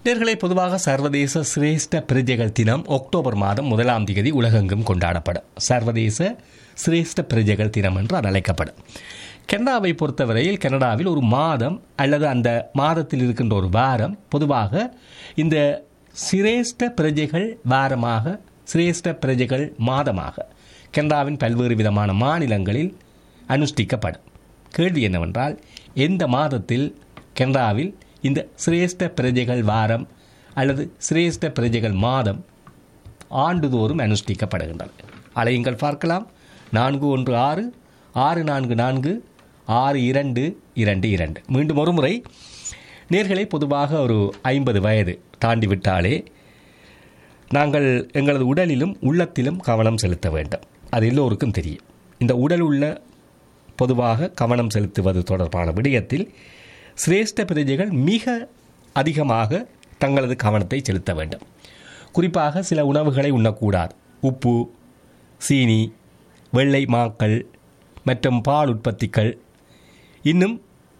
நேர்களை பொதுவாக சர்வதேச சிரேஷ்ட பிரஜைகள் தினம் அக்டோபர் மாதம் முதலாம் தேதி உலகெங்கும் கொண்டாடப்படும் சர்வதேச சிரேஷ்ட பிரஜைகள் தினம் என்று அது அழைக்கப்படும் கனடாவை பொறுத்தவரையில் கனடாவில் ஒரு மாதம் அல்லது அந்த மாதத்தில் இருக்கின்ற ஒரு வாரம் பொதுவாக இந்த சிரேஷ்ட பிரஜைகள் வாரமாக சிரேஷ்ட பிரஜைகள் மாதமாக கனடாவின் பல்வேறு விதமான மாநிலங்களில் அனுஷ்டிக்கப்படும் கேள்வி என்னவென்றால் எந்த மாதத்தில் கனடாவில் இந்த சிரேஷ்ட பிரஜைகள் வாரம் அல்லது சிரேஷ்ட பிரஜைகள் மாதம் ஆண்டுதோறும் அனுஷ்டிக்கப்படுகின்றன அலையுங்கள் பார்க்கலாம் நான்கு ஒன்று ஆறு ஆறு நான்கு நான்கு ஆறு இரண்டு இரண்டு இரண்டு மீண்டும் ஒரு முறை நேர்களை பொதுவாக ஒரு ஐம்பது வயது தாண்டி விட்டாலே நாங்கள் எங்களது உடலிலும் உள்ளத்திலும் கவனம் செலுத்த வேண்டும் அது எல்லோருக்கும் தெரியும் இந்த உடல் உள்ள பொதுவாக கவனம் செலுத்துவது தொடர்பான விடயத்தில் சிரேஷ்ட பிரஜைகள் மிக அதிகமாக தங்களது கவனத்தை செலுத்த வேண்டும் குறிப்பாக சில உணவுகளை உண்ணக்கூடாது உப்பு சீனி வெள்ளை மாக்கள் மற்றும் பால் உற்பத்திகள் இன்னும்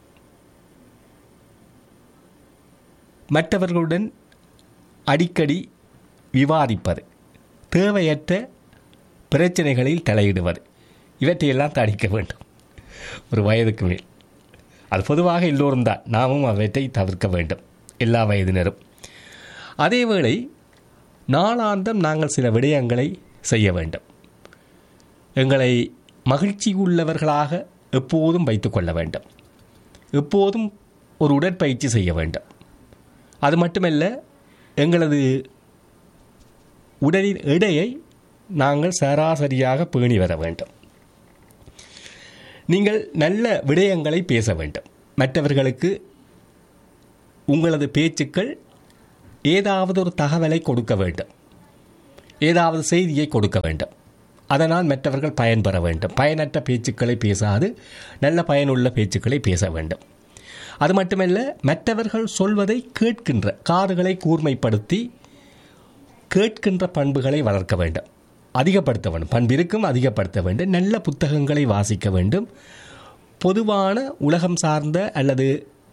மற்றவர்களுடன் அடிக்கடி விவாதிப்பது தேவையற்ற பிரச்சனைகளில் தலையிடுவது இவற்றையெல்லாம் தடிக்க வேண்டும் ஒரு வயதுக்கு மேல் அது பொதுவாக எல்லோரும் தான் நாமும் அவற்றை தவிர்க்க வேண்டும் எல்லா வயதினரும் அதேவேளை நாளாந்தம் நாங்கள் சில விடயங்களை செய்ய வேண்டும் எங்களை மகிழ்ச்சி உள்ளவர்களாக எப்போதும் வைத்துக்கொள்ள வேண்டும் எப்போதும் ஒரு உடற்பயிற்சி செய்ய வேண்டும் அது மட்டுமல்ல எங்களது உடலின் எடையை நாங்கள் சராசரியாக பேணி வர வேண்டும் நீங்கள் நல்ல விடயங்களை பேச வேண்டும் மற்றவர்களுக்கு உங்களது பேச்சுக்கள் ஏதாவது ஒரு தகவலை கொடுக்க வேண்டும் ஏதாவது செய்தியை கொடுக்க வேண்டும் அதனால் மற்றவர்கள் பயன்பெற வேண்டும் பயனற்ற பேச்சுக்களை பேசாது நல்ல பயனுள்ள பேச்சுக்களை பேச வேண்டும் அது மட்டுமல்ல மற்றவர்கள் சொல்வதை கேட்கின்ற காதுகளை கூர்மைப்படுத்தி கேட்கின்ற பண்புகளை வளர்க்க வேண்டும் அதிகப்படுத்த வேண்டும் பண்பிருக்கும் அதிகப்படுத்த வேண்டும் நல்ல புத்தகங்களை வாசிக்க வேண்டும் பொதுவான உலகம் சார்ந்த அல்லது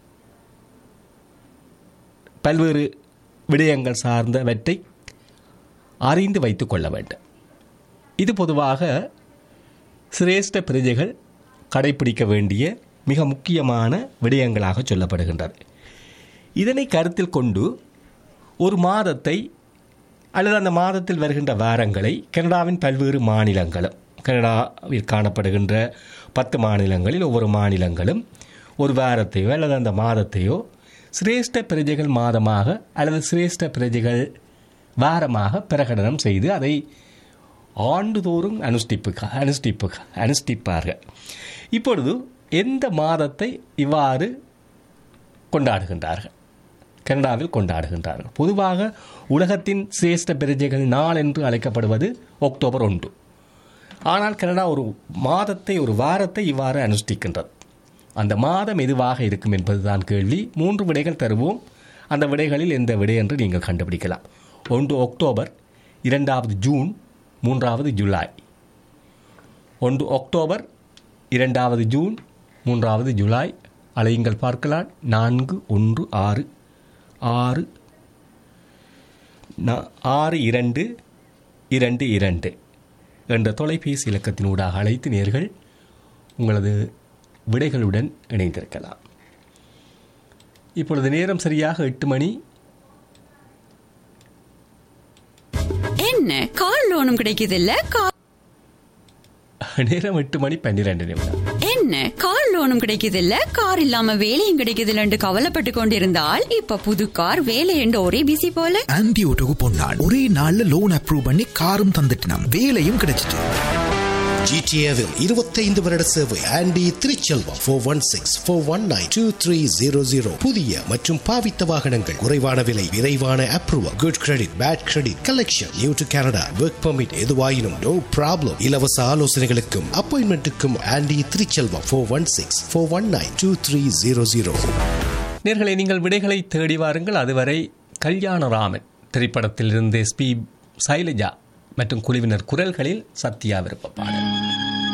பல்வேறு விடயங்கள் சார்ந்தவற்றை அறிந்து வைத்து கொள்ள வேண்டும் இது பொதுவாக சிரேஷ்ட பிரஜைகள் கடைபிடிக்க வேண்டிய மிக முக்கியமான விடயங்களாக சொல்லப்படுகின்றது இதனை கருத்தில் கொண்டு ஒரு மாதத்தை அல்லது அந்த மாதத்தில் வருகின்ற வாரங்களை கனடாவின் பல்வேறு மாநிலங்களும் கனடாவில் காணப்படுகின்ற பத்து மாநிலங்களில் ஒவ்வொரு மாநிலங்களும் ஒரு வாரத்தையோ அல்லது அந்த மாதத்தையோ சிரேஷ்ட பிரஜைகள் மாதமாக அல்லது சிரேஷ்ட பிரஜைகள் வாரமாக பிரகடனம் செய்து அதை ஆண்டுதோறும் அனுஷ்டிப்பு அனுஷ்டிப்பு அனுஷ்டிப்பார்கள் இப்பொழுது எந்த மாதத்தை இவ்வாறு கொண்டாடுகின்றார்கள் கனடாவில் கொண்டாடுகின்றார்கள் பொதுவாக உலகத்தின் சிரேஷ்ட பிரஜைகள் நாள் என்று அழைக்கப்படுவது அக்டோபர் ஒன்று ஆனால் கனடா ஒரு மாதத்தை ஒரு வாரத்தை இவ்வாறு அனுஷ்டிக்கின்றது அந்த மாதம் எதுவாக இருக்கும் என்பதுதான் கேள்வி மூன்று விடைகள் தருவோம் அந்த விடைகளில் எந்த விடை என்று நீங்கள் கண்டுபிடிக்கலாம் ஒன்று அக்டோபர் இரண்டாவது ஜூன் மூன்றாவது ஜூலை ஒன்று அக்டோபர் இரண்டாவது ஜூன் மூன்றாவது ஜூலை அலையுங்கள் பார்க்கலாம் நான்கு ஒன்று ஆறு ஆறு ஆறு இரண்டு இரண்டு இரண்டு என்ற தொலைபேசி இலக்கத்தினூடாக அழைத்து நேர்கள் உங்களது விடைகளுடன் இணைந்திருக்கலாம் இப்பொழுது நேரம் சரியாக எட்டு மணி என்ன கார் லோனும் கிடைக்குது இல்ல நேரம் எட்டு மணி பன்னிரண்டு நிமிடம் என்ன கார் லோனும் கிடைக்குது இல்ல கார் இல்லாம வேலையும் கிடைக்குது இல்லன்னு கவலைப்பட்டு கொண்டிருந்தால் இப்ப புது கார் வேலை என்று ஒரே பிசி போல ஆன்டி ஓட்டோக்கு பொன்னாள் ஒரே நாள்ல லோன் அப்ரூவ் பண்ணி காரும் தந்துட்டினாம் வேலையும் கிடைச்சிட்டு ஜிடிஏவில் இருபத்தைந்து வருட சேவை Andy Thiruchelvam four one six four one nine two three zero zero புதிய மற்றும் பாவித்த வாகனங்கள் குறைவான விலை விரைவான approval good credit bad credit collection new to Canada work permit எதுவாயினும் நோ ப்ராப்ளம் இலவச ஆலோசனைகளுக்கும் அப்பாயின்மெண்ட்டுக்கும் Andy Thiruchelvam four one six four one nine two three zero zero நேர்களை நீங்கள் விடைகளை தேடி வாருங்கள் அதுவரை கல்யாணராமன் திரைப்படத்திலிருந்து எஸ்பி சைலஜா மற்றும் குழுவினர் குரல்களில் சத்யா விருப்ப பாடல்